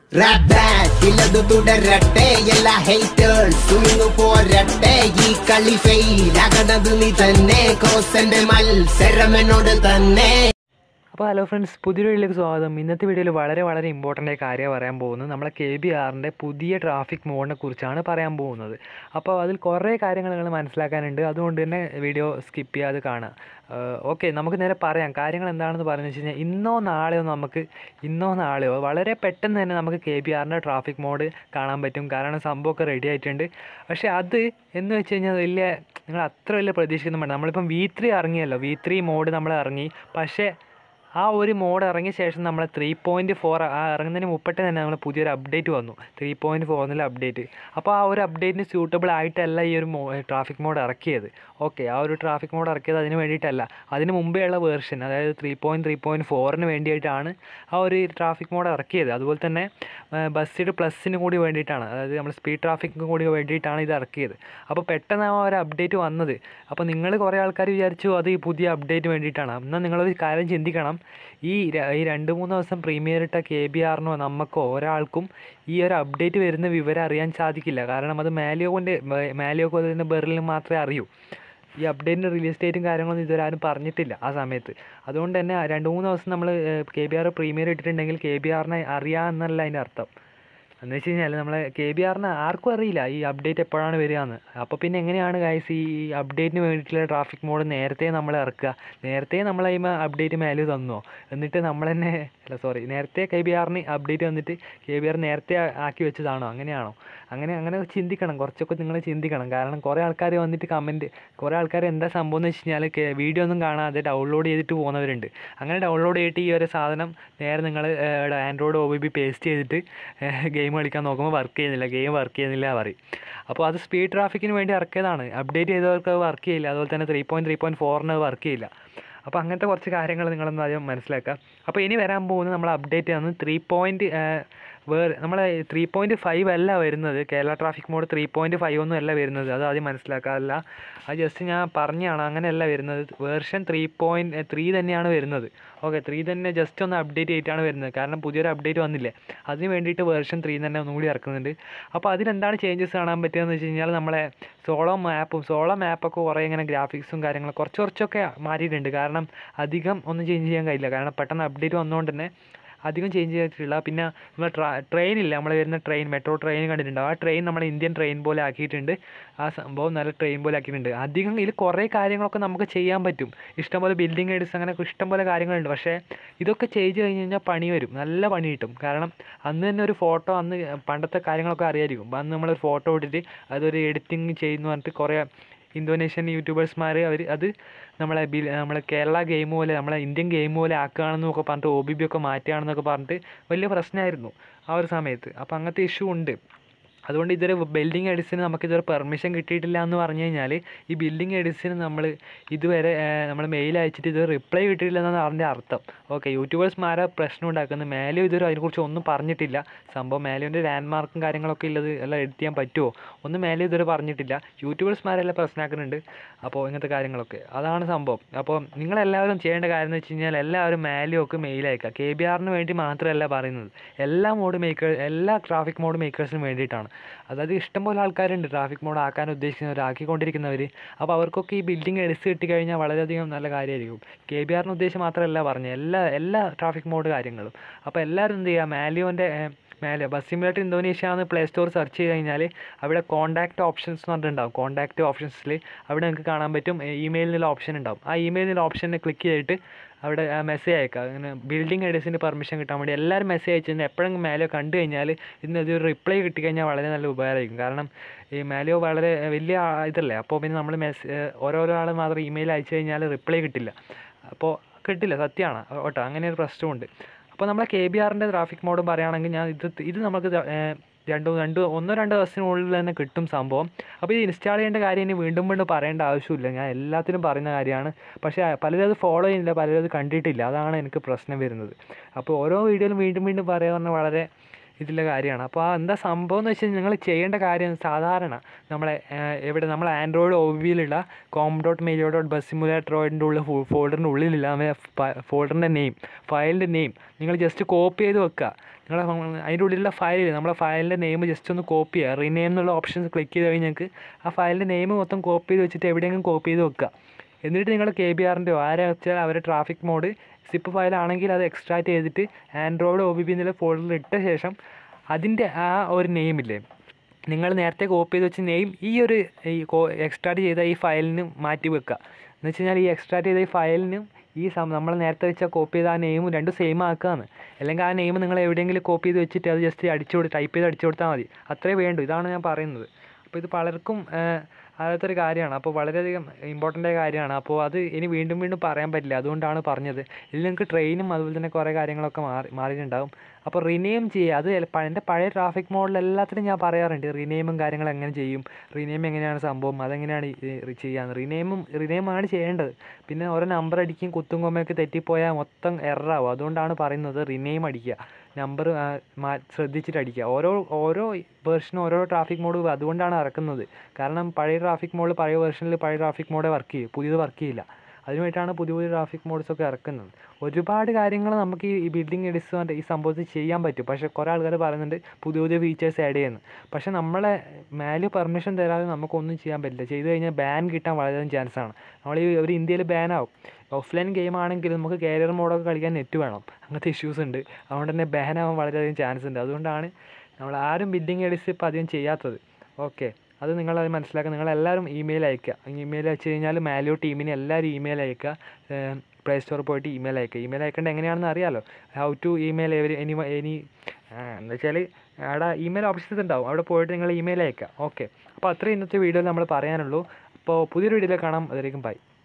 rap ബാറ്റിലത് തുടരട്ടെ എല്ലാ ഹേറ്റേഴ്സും പോരട്ടെ ഈ കളി ഫെയിൽ ആകണത് നീ തന്നെ കോസന്റെ മത്സരം എന്നോട് തന്നെ അപ്പോൾ ഹലോ ഫ്രണ്ട്സ് പുതിയൊരു വീഡിയോയിലേക്ക് സ്വാഗതം ഇന്നത്തെ വീഡിയോയിൽ വളരെ വളരെ ഇമ്പോർട്ടൻ്റ് ആയ കാര്യം പറയാൻ പോകുന്നത് നമ്മളെ കെ ബി ആറിൻ്റെ പുതിയ ട്രാഫിക് മോഡിനെ കുറിച്ചാണ് പറയാൻ പോകുന്നത് അപ്പോൾ അതിൽ കുറേ കാര്യങ്ങൾ നിങ്ങൾ മനസ്സിലാക്കാനുണ്ട് അതുകൊണ്ട് തന്നെ വീഡിയോ സ്കിപ്പ് ചെയ്യാതെ കാണുക ഓക്കെ നമുക്ക് നേരെ പറയാം കാര്യങ്ങൾ എന്താണെന്ന് പറഞ്ഞു വെച്ച് കഴിഞ്ഞാൽ ഇന്നോ നാളെയോ നമുക്ക് ഇന്നോ നാളെയോ വളരെ പെട്ടെന്ന് തന്നെ നമുക്ക് കെ ബി ആറിൻ്റെ ട്രാഫിക് മോഡ് കാണാൻ പറ്റും കാരണം സംഭവമൊക്കെ റെഡി ആയിട്ടുണ്ട് പക്ഷേ അത് എന്ന് വെച്ച് കഴിഞ്ഞാൽ വലിയ നിങ്ങൾ അത്ര വലിയ പ്രതീക്ഷിക്കുന്നു വേണ്ട നമ്മളിപ്പം വി ത്രീ ഇറങ്ങിയല്ലോ വി ത്രീ മോഡ് നമ്മൾ ഇറങ്ങി പക്ഷേ ആ ഒരു മോഡ് ഇറങ്ങിയ ശേഷം നമ്മൾ ത്രീ പോയിൻറ്റ് ഫോർ ആ ഇറങ്ങുന്നതിന് മുപ്പട്ട് തന്നെ നമ്മൾ പുതിയൊരു അപ്ഡേറ്റ് വന്നു ത്രീ പോയിൻറ്റ് ഫോറിനുള്ള അപ്ഡേറ്റ് അപ്പോൾ ആ ഒരു അപ്ഡേറ്റിന് സ്യൂട്ടബിൾ ആയിട്ടല്ല ഈ ഒരു മോ ട്രാഫിക് മോഡ് ഇറക്കിയത് ഓക്കെ ആ ഒരു ട്രാഫിക് മോഡ് ഇറക്കിയത് അതിന് വേണ്ടിയിട്ടല്ല അതിന് മുമ്പേ ഉള്ള വേർഷൻ അതായത് ത്രീ പോയിൻറ്റ് ത്രീ പോയിൻറ്റ് ഫോറിന് വേണ്ടിയിട്ടാണ് ആ ഒരു ട്രാഫിക് മോഡ് ഇറക്കിയത് അതുപോലെ തന്നെ ബസ്സിൻ്റെ പ്ലസ്സിന് കൂടി വേണ്ടിയിട്ടാണ് അതായത് നമ്മൾ സ്പീഡ് ട്രാഫിക്കിന് കൂടി വേണ്ടിയിട്ടാണ് ഇത് ഇറക്കിയത് അപ്പോൾ പെട്ടെന്ന് ആ ഒരു അപ്ഡേറ്റ് വന്നത് അപ്പോൾ നിങ്ങൾ കുറേ ആൾക്കാർ വിചാരിച്ചു അത് ഈ പുതിയ അപ്ഡേറ്റ് വേണ്ടിയിട്ടാണ് എന്നാൽ നിങ്ങളൊരു കാര്യം ചിന്തിക്കണം ഈ ര- ഈ രണ്ട് മൂന്ന് ദിവസം പ്രീമിയർ ഇട്ട കെ ബി ആറിനോ നമുക്കോ ഒരാൾക്കും ഈ ഒരു അപ്ഡേറ്റ് വരുന്ന വിവരം അറിയാൻ സാധിക്കില്ല കാരണം അത് മാലിയോൻ്റെ മാലിയോക്കോ അതിൻ്റെ ബെറിലും മാത്രമേ അറിയൂ ഈ അപ്ഡേറ്റിൻ്റെ റിലീസ് ഡേറ്റും കാര്യങ്ങളൊന്നും ഇതുവരെ ആരും പറഞ്ഞിട്ടില്ല ആ സമയത്ത് അതുകൊണ്ട് തന്നെ ആ രണ്ട് മൂന്ന് ദിവസം നമ്മൾ കെ ബി ആർ പ്രീമിയർ ഇട്ടിട്ടുണ്ടെങ്കിൽ കെ ബി ആറിനെ അറിയാമെന്നല്ല അതിൻ്റെ അർത്ഥം എന്ന് വെച്ച് കഴിഞ്ഞാൽ നമ്മളെ കെ ബി ആറിന് ആർക്കും അറിയില്ല ഈ അപ്ഡേറ്റ് എപ്പോഴാണ് വരികയെന്ന് അപ്പോൾ പിന്നെ എങ്ങനെയാണ് ഗൈസ് ഈ അപ്ഡേറ്റിന് വേണ്ടിയിട്ടുള്ള ട്രാഫിക് മോഡ് നേരത്തെ നമ്മൾ ഇറക്കുക നേരത്തെ നമ്മൾ അതിമ അപ്ഡേറ്റ് മേലെ തന്നോ എന്നിട്ട് നമ്മൾ തന്നെ അല്ല സോറി നേരത്തെ കെ ബി ആറിന് അപ്ഡേറ്റ് വന്നിട്ട് കെ ബി ആർ നേരത്തെ ആ- ആക്കി വെച്ചതാണോ അങ്ങനെയാണോ അങ്ങനെ അങ്ങനെ ചിന്തിക്കണം കുറച്ചൊക്കെ നിങ്ങൾ ചിന്തിക്കണം കാരണം കുറേ ആൾക്കാർ വന്നിട്ട് കമൻറ്റ് കുറേ ആൾക്കാർ എന്താ സംഭവം എന്ന് വെച്ച് കഴിഞ്ഞാൽ വീഡിയോ ഒന്നും കാണാതെ ഡൗൺലോഡ് ചെയ്തിട്ട് പോകുന്നവരുണ്ട് അങ്ങനെ ഡൗൺലോഡ് ചെയ്തിട്ട് ഈ ഒരു സാധനം നേരെ നിങ്ങൾ android O B B paste ചെയ്തിട്ട് ഗെയിം കളിക്കാൻ നോക്കുമ്പോൾ വർക്ക് ചെയ്യുന്നില്ല ഗെയിം വർക്ക് ചെയ്യുന്നില്ല പറയും അപ്പോൾ അത് സ്പീഡ് ട്രാഫിക്കിന് വേണ്ടി ഇറക്കിയതാണ് അപ്ഡേറ്റ് ചെയ്തവർക്ക് അത് വർക്ക് ചെയ്യില്ല അതുപോലെ തന്നെ ത്രീ പോയിൻറ്റ് ത്രീ പോയിൻറ്റ് ഫോറിന് വർക്ക് ചെയ്യില്ല അപ്പോൾ അങ്ങനത്തെ കുറച്ച് കാര്യങ്ങൾ നിങ്ങളൊന്ന് ആദ്യം മനസ്സിലാക്കുക അപ്പോൾ ഇനി വരാൻ പോകുന്നത് നമ്മൾ അപ്ഡേറ്റ് ആണ് ത്രീ പോയിൻറ്റ് വേറെ നമ്മളെ ത്രീ പോയിൻറ്റ് ഫൈവ് അല്ല വരുന്നത് Kerala traffic mod three point five ഒന്നും അല്ല വരുന്നത് അത് ആദ്യം മനസ്സിലാക്കാറില്ല അത് ജസ്റ്റ് ഞാൻ പറഞ്ഞതാണ് അങ്ങനെയല്ല വരുന്നത് വേർഷൻ ത്രീ പോയിൻറ്റ് ത്രീ തന്നെയാണ് വരുന്നത് ഓക്കെ ത്രീ തന്നെ ജസ്റ്റ് ഒന്ന് അപ്ഡേറ്റ് ചെയ്തിട്ടാണ് വരുന്നത് കാരണം പുതിയൊരു അപ്ഡേറ്റ് വന്നില്ലേ അതിന് വേണ്ടിയിട്ട് വേർഷൻ ത്രീ തന്നെ ഒന്നും കൂടി ഇറക്കുന്നുണ്ട് അപ്പോൾ അതിലെന്താണ് ചേഞ്ചസ് കാണാൻ പറ്റുകയെന്ന് വെച്ച് കഴിഞ്ഞാൽ നമ്മളെ സോളോ മാപ്പും സോളോ മാപ്പൊക്കെ കുറേ ഇങ്ങനെ ഗ്രാഫിക്സും കാര്യങ്ങളും കുറച്ച് കുറച്ചൊക്കെ മാറ്റിയിട്ടുണ്ട് കാരണം അധികം ഒന്നും ചേഞ്ച് ചെയ്യാൻ കഴിയില്ല കാരണം പെട്ടെന്ന് അപ്ഡേറ്റ് വന്നുകൊണ്ട് തന്നെ അധികം ചേഞ്ച് ചെയ്തിട്ടില്ല പിന്നെ നമ്മൾ ട്രാ ട്രെയിനില്ല നമ്മൾ വരുന്ന ട്രെയിൻ മെട്രോ ട്രെയിൻ കണ്ടിട്ടുണ്ടോ ആ ട്രെയിൻ നമ്മുടെ ഇന്ത്യൻ ട്രെയിൻ പോലെ ആക്കിയിട്ടുണ്ട് ആ സംഭവം നല്ല ട്രെയിൻ പോലെ ആക്കിയിട്ടുണ്ട് അധികം ഇതിൽ കുറേ കാര്യങ്ങളൊക്കെ നമുക്ക് ചെയ്യാൻ പറ്റും ഇഷ്ടംപോലെ ബിൽഡിംഗ് ഐഡ്സ് അങ്ങനെ ഇഷ്ടംപോലെ കാര്യങ്ങളുണ്ട് പക്ഷേ ഇതൊക്കെ ചെയ്ത് കഴിഞ്ഞ് കഴിഞ്ഞാൽ പണി വരും നല്ല പണി കിട്ടും കാരണം അന്ന് തന്നെ ഒരു ഫോട്ടോ അന്ന് പണ്ടത്തെ കാര്യങ്ങളൊക്കെ അറിയായിരിക്കും അന്ന് നമ്മളൊരു ഫോട്ടോ ഇട്ടിട്ട് അതൊരു എഡിറ്റിംഗ് ചെയ്യുന്നു പറഞ്ഞിട്ട് കുറേ ഇന്തോനേഷ്യൻ യൂട്യൂബേഴ്സ്മാർ അവർ അത് നമ്മളെ ബി നമ്മളെ കേരള ഗെയിം പോലെ നമ്മളെ ഇന്ത്യൻ ഗെയിം പോലെ ആക്കുകയാണെന്നൊക്കെ പറഞ്ഞിട്ട് ഒ ബി ബി ഒക്കെ മാറ്റുകയാണെന്നൊക്കെ പറഞ്ഞിട്ട് വലിയ പ്രശ്നമായിരുന്നു ആ ഒരു സമയത്ത് അപ്പോൾ അങ്ങനത്തെ ഇഷ്യൂ ഉണ്ട് അതുകൊണ്ട് ഇതൊരു ബിൽഡിംഗ് എഡിസിന് നമുക്ക് ഇതുവരെ പെർമിഷൻ കിട്ടിയിട്ടില്ല എന്ന് പറഞ്ഞു കഴിഞ്ഞാൽ ഈ ബിൽഡിംഗ് എഡിസിന് നമ്മൾ ഇതുവരെ നമ്മൾ മെയിൽ അയച്ചിട്ട് ഇത് റിപ്ലൈ കിട്ടിയിട്ടില്ല എന്നാണ് അതിൻ്റെ അർത്ഥം ഓക്കെ യൂട്യൂബേഴ്സ്മാരെ പ്രശ്നം ഉണ്ടാക്കുന്നത് മേലെ ഇതുവരെ അതിനെക്കുറിച്ച് ഒന്നും പറഞ്ഞിട്ടില്ല സംഭവം മേലേൻ്റെ ലാൻഡ് മാർക്കും കാര്യങ്ങളൊക്കെ ഉള്ളത് എല്ലാം എഡിറ്റ് ചെയ്യാൻ പറ്റുമോ ഒന്നും മേലെ ഇതുവരെ പറഞ്ഞിട്ടില്ല യൂട്യൂബേഴ്സ്മാരെല്ലാം പ്രശ്നമാക്കുന്നുണ്ട് അപ്പോൾ ഇങ്ങനത്തെ കാര്യങ്ങളൊക്കെ അതാണ് സംഭവം അപ്പോൾ നിങ്ങളെല്ലാവരും ചെയ്യേണ്ട കാര്യം എന്ന് വെച്ച് കഴിഞ്ഞാൽ എല്ലാവരും മേലെയൊക്കെ മെയിൽ അയക്കുക കെ ബി ആറിന് വേണ്ടി മാത്രമല്ല പറയുന്നത് എല്ലാ മോഡ് മേക്കേഴ്സ് എല്ലാ ട്രാഫിക് മോഡ് മേക്കേഴ്സിനും വേണ്ടിയിട്ടാണ് അതായത് ഇഷ്ടംപോലെ ആൾക്കാരുണ്ട് ട്രാഫിക് മോഡ് ആക്കാൻ ഉദ്ദേശിക്കുന്നവർ ആക്കിക്കൊണ്ടിരിക്കുന്നവർ അപ്പോൾ അവർക്കൊക്കെ ഈ ബിൽഡിംഗ് എടുത്ത് കിട്ടിക്കഴിഞ്ഞാൽ വളരെയധികം നല്ല കാര്യമായിരിക്കും കെ ബി ആറിന് ഉദ്ദേശം മാത്രമല്ല പറഞ്ഞത് എല്ലാ എല്ലാ ട്രാഫിക് മോഡ് കാര്യങ്ങളും അപ്പോൾ എല്ലാവരും എന്ത് ചെയ്യുക മാലിയോൻ്റെ മേലെ ബസ് സിമുലേറ്റർ ഇന്തോനേഷ്യ എന്ന് പ്ലേ സ്റ്റോർ സെർച്ച് ചെയ്ത് കഴിഞ്ഞാൽ അവിടെ കോൺടാക്റ്റ് ഓപ്ഷൻസ് എന്ന് പറഞ്ഞിട്ടുണ്ടാവും കോൺടാക്റ്റ് ഓപ്ഷൻസിൽ അവിടെ നിങ്ങൾക്ക് കാണാൻ പറ്റും ഇമെയിൽ എന്നുള്ള ഓപ്ഷൻ ഉണ്ടാവും ആ ഇമെയിൽ എന്നുള്ള ഓപ്ഷനെ ക്ലിക്ക് ചെയ്തിട്ട് അവിടെ മെസ്സേജ് അയക്കുക അങ്ങനെ ബിൽഡിംഗ് ഐഡീസിൻ്റെ പെർമിഷൻ കിട്ടാൻ വേണ്ടി എല്ലാവരും മെസ്സേജ് അയച്ചു എപ്പോഴെങ്കിലും മേലോ കണ്ടു കഴിഞ്ഞാൽ ഇതിന് ഒരു റിപ്ലൈ കിട്ടിക്കഴിഞ്ഞാൽ വളരെ നല്ല ഉപകാരമായിരിക്കും കാരണം ഈ മേലോ വളരെ വലിയ ആ- ഇതല്ലേ അപ്പോൾ പിന്നെ നമ്മൾ മെസ് ഓരോരോ ആൾ മാത്രം ഇമെയിൽ അയച്ചു കഴിഞ്ഞാൽ റിപ്ലൈ കിട്ടില്ല അപ്പോൾ കിട്ടില്ല സത്യമാണ് ഓട്ടോ അങ്ങനെ ഒരു പ്രശ്നമുണ്ട് അപ്പോൾ നമ്മളെ കെ ബി ആറിൻ്റെ ട്രാഫിക് മോഡ് പറയുകയാണെങ്കിൽ ഞാൻ ഇത് ഇത് നമുക്ക് ത- ഏർ രണ്ട് രണ്ട് ഒന്നോ രണ്ടോ ദിവസത്തിനുള്ളിൽ തന്നെ കിട്ടും സംഭവം അപ്പോൾ ഇത് ഇൻസ്റ്റാൾ ചെയ്യേണ്ട കാര്യം ഇനി വീണ്ടും വീണ്ടും പറയേണ്ട ആവശ്യമില്ല ഞാൻ എല്ലാത്തിനും പറയുന്ന കാര്യമാണ് പക്ഷേ പലരും അത് ഫോളോ ചെയ്യുന്നില്ല പലരും അത് കണ്ടിട്ടില്ല അതാണ് എനിക്ക് പ്രശ്നം വരുന്നത് അപ്പോൾ ഓരോ വീഡിയോയിലും വീണ്ടും വീണ്ടും പറയുക പറഞ്ഞാൽ വളരെ ഇതിലെ കാര്യമാണ് അപ്പോൾ ആ എന്താ സംഭവം എന്ന് വെച്ചാൽ നിങ്ങൾ ചെയ്യേണ്ട കാര്യം സാധാരണ നമ്മളെ ഏർ, എവിടെ നമ്മൾ ആൻഡ്രോയിഡ് ഒ വിയിലുള്ള കോം ഡോട്ട് മെയിലോ ഡോട്ട് ബസ് സിമുലേറ്ററോയിൻ്റെ ഉള്ള ഫോൾഡറിൻ്റെ ഉള്ളിലില്ല ഫോൾഡറിൻ്റെ നെയിം ഫയലിൻ്റെ നെയിം നിങ്ങൾ ജസ്റ്റ് കോപ്പി ചെയ്ത് വെക്കുക നിങ്ങളെ അതിൻ്റെ ഉള്ളിലുള്ള ഫയൽ നമ്മളെ ഫയലിൻ്റെ നെയിം ജസ്റ്റ് ഒന്ന് കോപ്പി ചെയ്യുക റീനെയിം എന്നുള്ള ഓപ്ഷൻസ് ക്ലിക്ക് ചെയ്ത് കഴിഞ്ഞാൽ നിങ്ങൾക്ക് ആ ഫയലിൻ്റെ നെയിം മൊത്തം കോപ്പി ചെയ്ത് വെച്ചിട്ട് എവിടെയെങ്കിലും കോപ്പി ചെയ്ത് വെക്കുക എന്നിട്ട് നിങ്ങൾ കെ ബി ആറിൻ്റെയോ ആരെ വെച്ചാൽ അവരുടെ ട്രാഫിക് മോഡ് സിപ്പ് ഫയലാണെങ്കിൽ അത് എക്സ്ട്രാക്ട് ചെയ്തിട്ട് ആൻഡ്രോയിഡ് ഒ ബി ബി എന്നുള്ള ഫോൾഡറിൽ ഇട്ട ശേഷം അതിൻ്റെ ആ ഒരു നെയിമില്ലേ നിങ്ങൾ നേരത്തെ കോപ്പി ചെയ്ത് വെച്ച നെയിം ഈ ഒരു ഈ എക്സ്ട്രാക്ട് ചെയ്ത ഈ ഫയലിന് മാറ്റി വെക്കുക എന്ന് വെച്ച് കഴിഞ്ഞാൽ ഈ എക്സ്ട്രാക്ട് ചെയ്ത ഈ ഫയലിനും ഈ സം നമ്മൾ നേരത്തെ വെച്ച കോപ്പി ചെയ്ത ആ നെയിമും രണ്ടും സെയിം ആക്കുകയാണ് അല്ലെങ്കിൽ ആ നെയിം നിങ്ങൾ എവിടെയെങ്കിലും കോപ്പി ചെയ്ത് വെച്ചിട്ട് അത് ജസ്റ്റ് അടിച്ചു കൊടുത്ത് ടൈപ്പ് ചെയ്ത് അടിച്ചു കൊടുത്താൽ മതി അത്രേ വേണ്ടൂ ഇതാണ് ഞാൻ പറയുന്നത് അപ്പോൾ ഇത് പലർക്കും അറിയാത്തൊരു കാര്യമാണ് അപ്പോൾ വളരെയധികം ഇമ്പോർട്ടൻ്റ് കാര്യമാണ് അപ്പോൾ അത് ഇനി വീണ്ടും വീണ്ടും പറയാൻ പറ്റില്ല അതുകൊണ്ടാണ് പറഞ്ഞത് ഇതിൽ നിങ്ങൾക്ക് ട്രെയിനും അതുപോലെ തന്നെ കുറേ കാര്യങ്ങളൊക്കെ മാറി മാറിയിട്ടുണ്ടാവും അപ്പോൾ റിനെയിം ചെയ്യുക അത് പ- എൻ്റെ പഴയ ട്രാഫിക് മോഡൽ എല്ലാത്തിനും ഞാൻ പറയാറുണ്ട് റിനെയിമും കാര്യങ്ങളും എങ്ങനെ ചെയ്യും റിനെയിം എങ്ങനെയാണ് സംഭവം അതെങ്ങനെയാണ് ചെയ്യാന്ന് റിനെയിമും റിനെയിമാണ് ചെയ്യേണ്ടത് പിന്നെ ഓരോ നമ്പർ അടിക്കും കുത്തും കൊമ്മയൊക്കെ തെറ്റിപ്പോയാൽ മൊത്തം എററാവും അതുകൊണ്ടാണ് പറയുന്നത് റിനെയിം അടിക്കുക നമ്പർ ശ്രദ്ധിച്ചിട്ട് അടിക്കുക ഓരോ ഓരോ വേർഷനും ഓരോ ട്രാഫിക് മോഡ് അതുകൊണ്ടാണ് ഇറക്കുന്നത് കാരണം പഴയ ട്രാഫിക് മോഡ് പഴയ വേർഷനിൽ പഴയ ട്രാഫിക് മോഡേ വർക്ക് ചെയ്യും പുതിയത് വർക്ക് ചെയ്യില്ല അതിനുവേണ്ടിയിട്ടാണ് പുതിയ പുതിയ ട്രാഫിക് മോഡ്സ് ഒക്കെ ഇറക്കുന്നത് ഒരുപാട് കാര്യങ്ങൾ നമുക്ക് ഈ ബിൽഡിംഗ് എഡിസ് ഈ സംഭവത്തിൽ ചെയ്യാൻ പറ്റും പക്ഷേ കുറേ ആൾക്കാർ പറയുന്നുണ്ട് പുതിയ പുതിയ ഫീച്ചേഴ്സ് ആഡ് ചെയ്യുന്നു പക്ഷേ നമ്മളെ മാലു പെർമിഷൻ തരാതെ നമുക്കൊന്നും ചെയ്യാൻ പറ്റില്ല ചെയ്ത് കഴിഞ്ഞാൽ ബാൻ കിട്ടാൻ വളരെയധികം ചാൻസ് ആണ് നമ്മൾ ഈ ഒരു ഇന്ത്യയിൽ ബാൻ ആവും ഓഫ്ലൈൻ ഗെയിം ആണെങ്കിൽ നമുക്ക് കാരിയർ മോഡൊക്കെ കളിക്കാൻ നെറ്റ് വേണം അങ്ങനത്തെ ഇഷ്യൂസ് ഉണ്ട് അതുകൊണ്ട് തന്നെ ബാൻ ആവാൻ വളരെയധികം ചാൻസ് ഉണ്ട് അതുകൊണ്ടാണ് നമ്മൾ ആരും ബിൽഡിംഗ് എഡിസ് ഇപ്പോൾ അധികം ചെയ്യാത്തത് ഓക്കെ അത് നിങ്ങളത് മനസ്സിലാക്കുക നിങ്ങളെല്ലാവരും ഇമെയിൽ അയക്കുക ഇമെയിൽ അയച്ചു കഴിഞ്ഞാൽ മാലിയോ ടീമിന് എല്ലാവരും ഇമെയിൽ അയക്കുക പ്ലേ സ്റ്റോറിൽ പോയിട്ട് ഇമെയിൽ അയക്കുക ഇമെയിൽ അയക്കേണ്ടത് എങ്ങനെയാണെന്ന് അറിയാലോ how to email every any any എന്താ വെച്ചാൽ അവിടെ ഇമെയിൽ ഓപ്ഷൻസ് ഉണ്ടാവും അവിടെ പോയിട്ട് നിങ്ങൾ ഇമെയിൽ അയക്കുക ഓക്കെ അപ്പോൾ അത്രയും ഇന്നത്തെ വീഡിയോയിൽ നമ്മൾ പറയാനുള്ളൂ അപ്പോൾ പുതിയൊരു വീഡിയോയിൽ കാണാം അതിലേക്കും ബൈ